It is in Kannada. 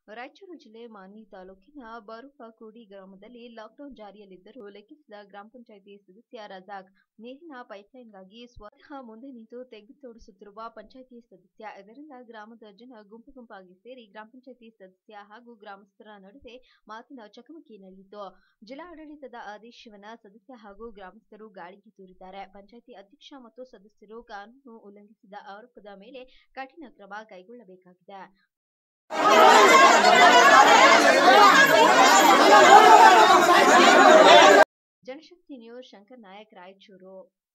ರಾಯಚೂರು ಜಿಲ್ಲೆ ಮಾನ್ವಿ ತಾಲೂಕಿನ ಬರುಕಕೋಡಿ ಗ್ರಾಮದಲ್ಲಿ ಲಾಕ್ಡೌನ್ ಜಾರಿಯಲ್ಲಿದ್ದರೂ ಲೆಕ್ಕಿಸಿದ ಗ್ರಾಮ ಪಂಚಾಯಿತಿ ಸದಸ್ಯ ರಜಾಕ್ ನೀರಿನ ಪೈಪ್ಲೈನ್ಗಾಗಿ ಸ್ವತಃ ಮುಂದೆ ನಿಂತು ತೆಗ್ಗು ತೋಡಿಸುತ್ತಿರುವ ಪಂಚಾಯಿತಿ ಸದಸ್ಯ ಇದರಿಂದ ಗ್ರಾಮದ ಜನ ಗುಂಪು ಗುಂಪಾಗಿ ಸೇರಿ ಗ್ರಾಮ ಪಂಚಾಯಿತಿ ಸದಸ್ಯ ಹಾಗೂ ಗ್ರಾಮಸ್ಥರ ನಡುವೆ ಮಾತಿನ ಚಕಮಕಿ ನಡೆಯಿತು ಜಿಲ್ಲಾಡಳಿತದ ಆದೇಶವನ್ನ ಸದಸ್ಯ ಹಾಗೂ ಗ್ರಾಮಸ್ಥರು ಗಾಳಿಗೆ ತೂರಿದ್ದಾರೆ ಪಂಚಾಯಿತಿ ಅಧ್ಯಕ್ಷ ಮತ್ತು ಸದಸ್ಯರು ಕಾನೂನು ಉಲ್ಲಂಘಿಸಿದ ಆರೋಪದ ಮೇಲೆ ಕಠಿಣ ಕ್ರಮ ಕೈಗೊಳ್ಳಬೇಕಾಗಿದೆ ಜನಶಕ್ತಿ ನ್ಯೂಸ್ ಶಂಕರ್ ನಾಯಕ್ ರಾಯಚೂರು